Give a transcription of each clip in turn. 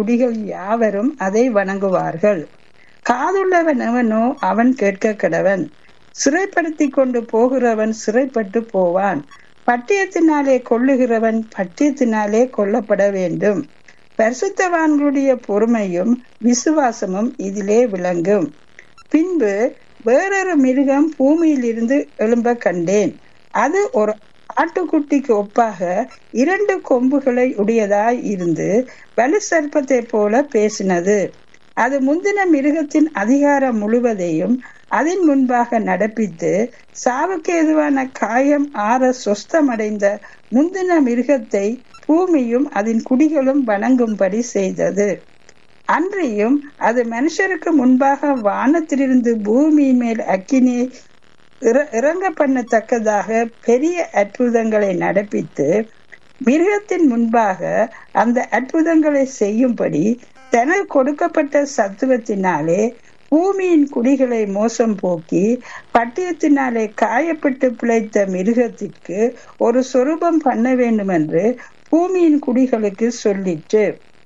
குடிகள் யாவரும் அதை வணங்குவார்கள் காதுள்ளவன் எவனோ அவன் கேட்க கடவன் சிறைப்படுத்தி கொண்டு போகிறவன் சிறைப்பட்டு போவான் பட்டயத்தினாலே கொள்ளுகிறவன் பட்டயத்தினாலே கொல்லப்பட வேண்டும் பரிசுத்தவான்களுடைய பொறுமையும் விசுவாசமும் இதிலே விளங்கும் பின்பு வேறொரு மிருகம் பூமியில் இருந்து எழும்ப கண்டேன் அது ஒரு ஆட்டுக்குட்டிக்கு ஒப்பாக இரண்டு கொம்புகளை உடையதாய் இருந்து வலு சர்ப்பத்தை போல பேசினது அது முந்தின மிருகத்தின் அதிகாரம் முழுவதையும் அதன் முன்பாக நடப்பித்து சாவுக்கு எதுவான காயம் ஆற சொஸ்தமடைந்த முந்தின மிருகத்தை பூமியும் அதன் குடிகளும் வணங்கும்படி செய்தது அன்றியும் அது மனுஷருக்கு முன்பாக வானத்திலிருந்து பூமியின் மேல் அக்கினியை இறங்க பண்ணத்தக்கதாக பெரிய அற்புதங்களை நடப்பித்து மிருகத்தின் முன்பாக அந்த அற்புதங்களை செய்யும்படி தனக்கு கொடுக்கப்பட்ட சத்துவத்தினாலே பூமியின் குடிகளை மோசம் போக்கி பட்டயத்தினாலே காயப்பட்டு பிழைத்த மிருகத்திற்கு ஒரு சொரூபம் பண்ண வேண்டும் என்று பூமியின் குடிகளுக்கு சொல்லிற்று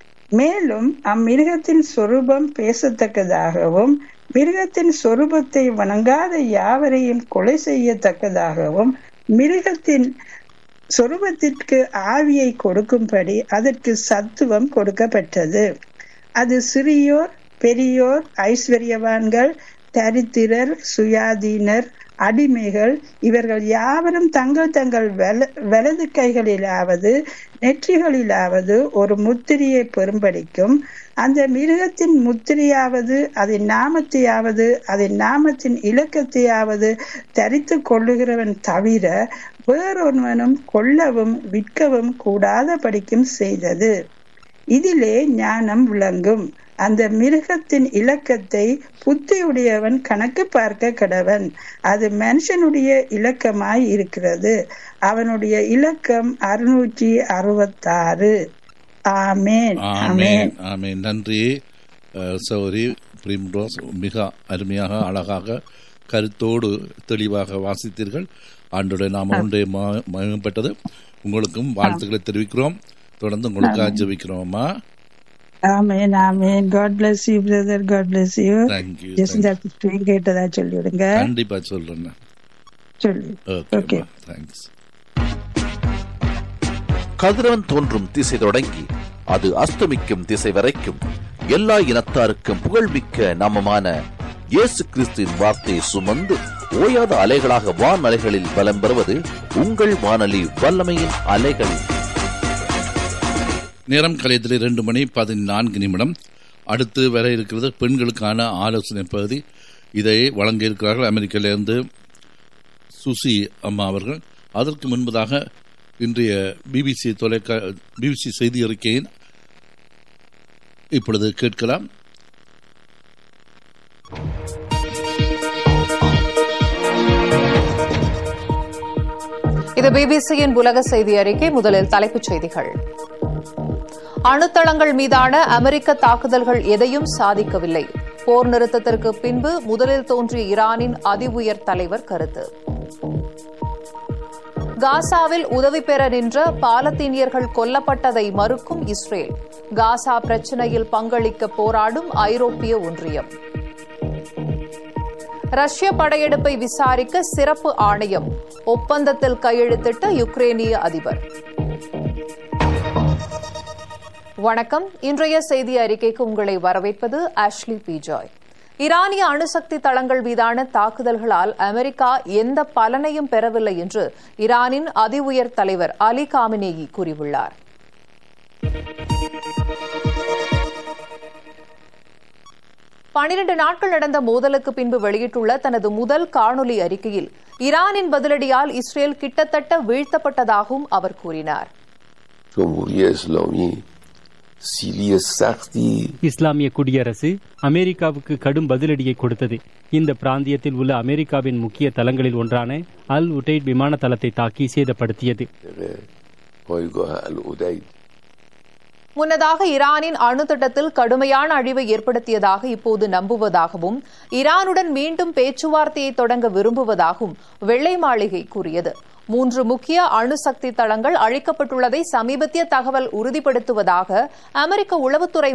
மேலும் அம்மிருகத்தின் சொரூபம் பேசத்தக்கதாகவும் மிருகத்தின் சொரூபத்தை வணங்காத யாவரையும் கொலை செய்யத்தக்கதாகவும் மிருகத்தின் சொரூபத்திற்கு ஆவியை கொடுக்கும்படி அதற்கு சத்துவம் கொடுக்கப்பட்டது அது சிறியோர் பெரியோர் ஐஸ்வர்யவான்கள் தரித்திரர் சுயாதீனர் அடிமைகள் இவர்கள் யாவரும் தங்கள் தங்கள் வலது கைகளிலாவது நெற்றிகளிலாவது ஒரு முத்திரையை பெறும்படிக்கும் அந்த மிருகத்தின் முத்திரையாவது அதன் நாமத்தையாவது அதன் நாமத்தின் இலக்கத்தையாவது தரித்து கொள்ளுகிறவன் தவிர வேறொருவனும் கொல்லவும் விற்கவும் கூடாத படிக்கும் செய்தது இதிலே ஞானம் விளங்கும் அந்த மிருகத்தின் இலக்கத்தை புத்தியுடையவன் கணக்கு பார்க்க கடவன் அது மனுஷனுடைய இலக்கமாய் இருக்கிறது அவனுடைய இலக்கம் அறுநூற்றி அறுபத்தாறு ஆமேன் ஆமேன் ஆமேன் நன்றி சௌரி பிரிம்ரோஸ் மிக அருமையாக அழகாக கருத்தோடு தெளிவாக வாசித்தீர்கள் ஆண்டுடைய நாம ஒன்றே மயங்கப்பட்டது உங்களுக்கும் வாழ்த்துக்களை தெரிவிக்கிறோம் தொடர்ந்து உங்களுக்கு ஜெபிக்கிறோமா amen amen God bless you brother God bless you Thank you, Jacinta sister கேட்டதா சொல்லி விடுங்க கண்டிப்பா சொல்றேன் சொல்லி ஓகே Okay. தேங்க்ஸ் கதிரவன் தோன்றும் திசை தொடங்கி அது அஸ்தமிக்கும் திசை வரைக்கும் எல்லா இனத்தாருக்கும் புகழ்மிக்க நாமமான இயேசு கிறிஸ்துவின் வார்த்தையை சுமந்து ஓயாத அலைகளாக வான் அலைகளில் பலம் பெறுவது உங்கள் வானொலி வல்லமையின் அலைகள் நேரம் கலையத்தில் இரண்டு மணி பதினான்கு நிமிடம் அடுத்து வர இருக்கிறது பெண்களுக்கான ஆலோசனை பகுதி இதை வழங்க இருக்கிறார்கள் அமெரிக்காவிலிருந்து சுசி அம்மா அவர்கள் அதற்கு முன்பதாக இன்றைய பிபிசி தொலைக்கா பிபிசி செய்தி அறிக்கையின் இப்பொழுது கேட்கலாம் இது பிபிசியின் உலக செய்தி அறிக்கை முதலில் தலைப்புச் செய்திகள் அணுத்தளங்கள் மீதான அமெரிக்க தாக்குதல்கள் எதையும் சாதிக்கவில்லை போர் நிறுத்தத்திற்கு பின்பு முதலில் தோன்றிய ஈரானின் அதி உயர் தலைவர் கருத்து காசாவில் உதவி பெற நின்ற பாலத்தீனியர்கள் கொல்லப்பட்டதை மறுக்கும் இஸ்ரேல் காசா பிரச்சினையில் பங்களிக்க போராடும் ஐரோப்பிய ஒன்றியம் ரஷ்ய படையெடுப்பை விசாரிக்க சிறப்பு ஆணையம் ஒப்பந்தத்தில் கையெழுத்திட்ட யுக்ரேனிய அதிபர் வணக்கம் இன்றைய செய்தி அறிக்கைக்கு உங்களை வரவேற்பது ஆஷ்லி பி ஜாய் ஈரானிய அணுசக்தி தளங்கள் மீதான தாக்குதல்களால் அமெரிக்கா எந்த பலனையும் பெறவில்லை என்று ஈரானின் அதி உயர் தலைவர் அலி காமினேயி கூறியுள்ளார் பனிரண்டு நாட்கள் நடந்த மோதலுக்கு பின்பு வெளியிட்டுள்ள தனது முதல் காணொலி அறிக்கையில் ஈரானின் பதிலடியால் இஸ்ரேல் கிட்டத்தட்ட வீழ்த்தப்பட்டதாகவும் அவர் கூறினார் جمهوری اسلامی سیلی سختی இஸ்லாமிய குடியரசு அமெரிக்காவுக்கு கடும் பதிலடியை கொடுத்தது இந்த பிராந்தியத்தில் உள்ள அமெரிக்காவின் முக்கிய தளங்களில் ஒன்றான அல் உடைட் விமான தளத்தை தாக்கி சேதப்படுத்தியது به پایگاه العدید முன்னதாக ஈரானின் அணு திட்டத்தில் கடுமையான அழிவை ஏற்படுத்தியதாக இப்போது நம்புவதாகவும் ஈரானுடன் மீண்டும் பேச்சுவார்த்தையை தொடங்க விரும்புவதாகவும் வெள்ளை மாளிகை கூறியது மூன்று முக்கிய அணுசக்தி தளங்கள் அழிக்கப்பட்டுள்ளதை சமீபத்திய தகவல் உறுதிப்படுத்துவதாக அமெரிக்க உளவுத்துறை